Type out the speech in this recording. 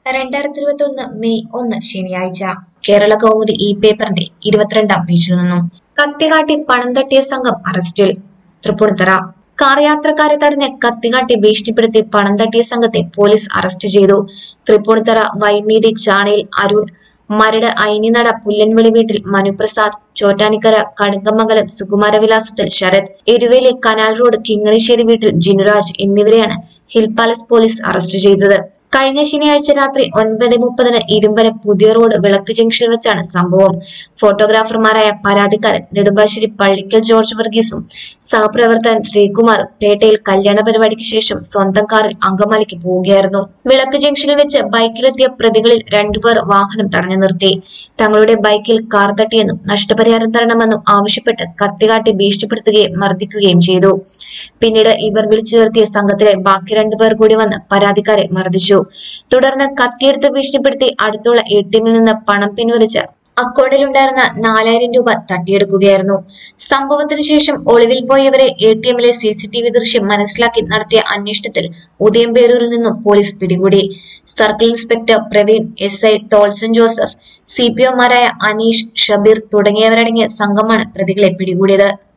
രണ്ടായിരത്തി ഇരുപത്തി ഒന്ന് മെയ് ഒന്ന് ശനിയാഴ്ച കേരള കൗമുദി ഈ പേപ്പറിന്റെ ഇരുപത്തിരണ്ടാം പേജിൽ നിന്നും കത്തികാട്ടി പണം തട്ടിയ സംഘം അറസ്റ്റിൽ തൃപ്പൂണിത്തറ കാർ യാത്രക്കാരെ തടഞ്ഞ് കത്തികാട്ടി ഭീഷണിപ്പെടുത്തി പണം തട്ടിയ സംഘത്തെ പോലീസ് അറസ്റ്റ് ചെയ്തു തൃപ്പൂണിത്തറ വൈമീതി ചാണയിൽ അരുൺ മരട് ഐനിനട പുല്ലൻവിളി വീട്ടിൽ മനുപ്രസാദ് ചോറ്റാനിക്കര കടുക്കമംഗലം സുകുമാരവിലാസത്തിൽ ശരത് എരുവേലി കനാൽ റോഡ് കിങ്ങണിശ്ശേരി വീട്ടിൽ ജിനുരാജ് എന്നിവരെയാണ് ഹിൽ പാലസ് പോലീസ് അറസ്റ്റ് ചെയ്തത് കഴിഞ്ഞ ശനിയാഴ്ച രാത്രി ഒൻപത് മുപ്പതിന് ഇരുമ്പനം പുതിയ റോഡ് വിളക്ക് ജംഗ്ഷനിൽ വെച്ചാണ് സംഭവം ഫോട്ടോഗ്രാഫർമാരായ പരാതിക്കാരൻ നെടുമ്പാശ്ശേരി പള്ളിക്കൽ ജോർജ് വർഗീസും സഹപ്രവർത്തകൻ ശ്രീകുമാറും പേട്ടയിൽ കല്യാണ പരിപാടിക്ക് ശേഷം സ്വന്തം കാറിൽ അങ്കമാലിക്ക് പോവുകയായിരുന്നു വിളക്ക് ജംഗ്ഷനിൽ വെച്ച് ബൈക്കിലെത്തിയ പ്രതികളിൽ രണ്ടുപേർ വാഹനം തടഞ്ഞു നിർത്തി തങ്ങളുടെ ബൈക്കിൽ കാർ തട്ടിയെന്നും നഷ്ടപരിഹാരം തരണമെന്നും ആവശ്യപ്പെട്ട് കത്തികാട്ടി ഭീഷണിപ്പെടുത്തുകയും മർദ്ദിക്കുകയും ചെയ്തു പിന്നീട് ഇവർ വിളിച്ചു ചേർത്തിയ സംഘത്തിലെ ബാക്കി രണ്ടുപേർ കൂടി വന്ന് പരാതിക്കാരെ മർദ്ദിച്ചു തുടർന്ന് കത്തിയെടുത്ത് ഭീഷണിപ്പെടുത്തി അടുത്തുള്ള എ ടി എമ്മിൽ നിന്ന് പണം പിൻവലിച്ച് അക്കൗണ്ടിലുണ്ടായിരുന്ന നാലായിരം രൂപ തട്ടിയെടുക്കുകയായിരുന്നു സംഭവത്തിനു ശേഷം ഒളിവിൽ പോയവരെ എ ടി എമ്മിലെ സി സി ടി വി ദൃശ്യം മനസ്സിലാക്കി നടത്തിയ അന്വേഷണത്തിൽ ഉദയംപേരൂരിൽ നിന്നും പോലീസ് പിടികൂടി circle inspector Praveen S I Tolson Joseph C P ഒമാരായ അനീഷ് ഷബീർ തുടങ്ങിയവരടങ്ങിയ സംഘമാണ് പ്രതികളെ പിടികൂടിയത്